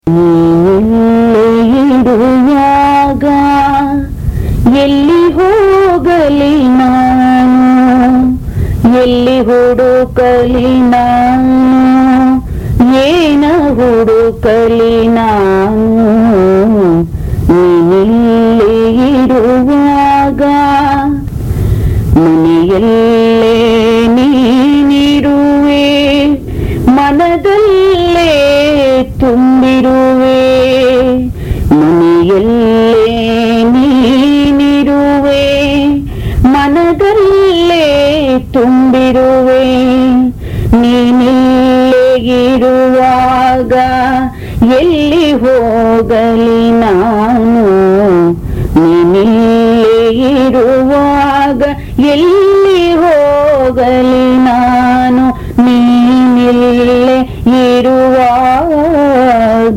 ನೀನಿಲ್ಲೇ ಇರುವಾಗ ಎಲ್ಲಿ ಹೋಗಲಿ ನಾನು ಎಲ್ಲಿ ಹುಡುಕಲಿ ನಾನು ಏನ ಹುಡುಕಲಿ ನಾನು ನೀನಿಲ್ಲೇ ಇರುವಾಗ ಮನೆಯಲ್ಲೇ ನೀನಿರುವೆ ಮನದಲ್ಲೇ ತುಂಬಿರುವೆ ಮನೆಯಲ್ಲೇ ನೀನಿರುವೆ ಮನದಲ್ಲೇ ತುಂಬಿರುವೆ ನೀನಿಲ್ಲೇ ಇರುವಾಗ ಎಲ್ಲಿ ಹೋಗಲಿ ನಾನು ನೀನಿಲ್ಲೇ ಇರುವಾಗ ಎಲ್ಲಿ ಹೋಗಲಿ ನಾನು ನೀನಿಲ್ಲೇ ಇರುವಾಗ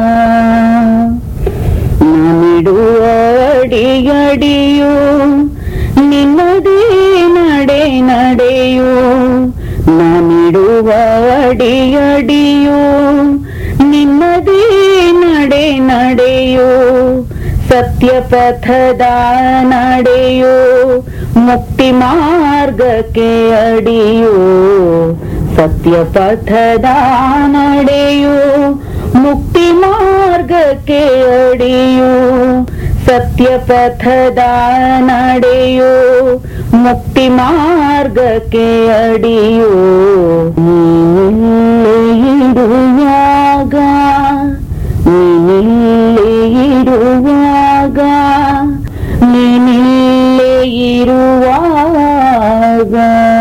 ನಾನಿಡುವ ಅಡಿಗಡಿಯು ನಿನ್ನದೇ ನಡೆ ನಡೆಯು ನಾನಿಡುವ ಅಡಿಗಡಿಯು ನಿನ್ನದೇ ನಡೆ ನಡೆಯು ಸತ್ಯ ಪಥದ ನಡೆಯು ಮುಕ್ತಿ ಮಾರ್ಗಕ್ಕೆ ಅಡಿಯು ಸತ್ಯ ಪಥದ ನಡೆಯು ಮುಕ್ತಿ ಮಾರ್ಗಕ್ಕೆ ಅಡಿಯು ಸತ್ಯ ಪಥದ ನಡೆಯು ಮುಕ್ತಿ ಮಾರ್ಗಕ್ಕೆ ಅಡಿಯು ನೀನಿಲ್ಲೇ ಇರುವಾಗ ನೀನಿಲ್ಲೇ ಇರುವಾಗ ನೀನಿಲ್ಲೇ ಇರುವಾಗ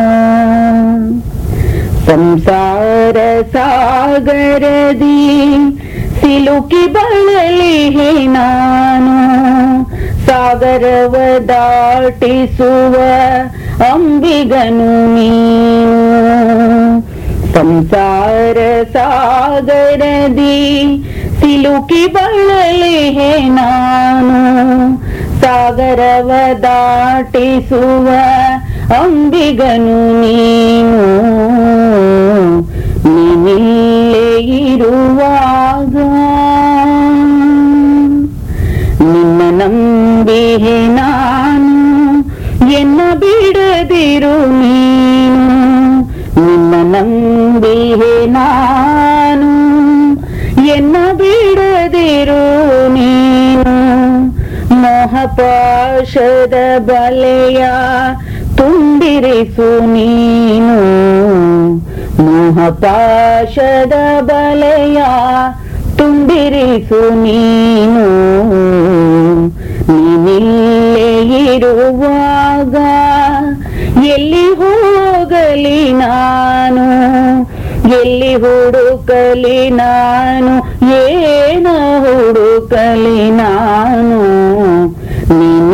ಸಂಸಾರ ಸಾಗರದಿ ಸಿಲುಕಿ ಬಳಲಿ ನಾನು ಸಾಗರವ ದಾಟಿಸುವ ಅಂಬಿಗನು ನೀನು ಸಂಸಾರ ಸಾಗರದಿ ಸಿಲುಕಿ ಬಳಲಿ ನಾನು ಸಾಗರವ ದಾಟಿಸುವ ಅಂಬಿಗನು ನೀನು ನೀನಿಲ್ಲೇ ಇರುವಾಗ ನಿನ್ನ ನಂಬಿಹೆ ನಾನು ಎನ್ನ ಬಿಡದಿರು ನೀನು ನಿನ್ನ ನಂಬಿಹೆ ನಾನು ಎನ್ನ ಬಿಡದಿರು ನೀನು ಮೋಹಪಾಶದ ಬಲೆಯ ತುಂಬಿರಿಸು ನೀನು ಮೋಹಪಾಶದ ಬಲೆಯ ತುಂಬಿರಿಸು ನೀನು ನೀನಿಲ್ಲೇ ಇರುವಾಗ ಎಲ್ಲಿ ಹೋಗಲಿ ನಾನು ಎಲ್ಲಿ ಹುಡುಕಲಿ ನಾನು ಏನ ಹುಡುಕಲಿ ನಾನು ನೀನು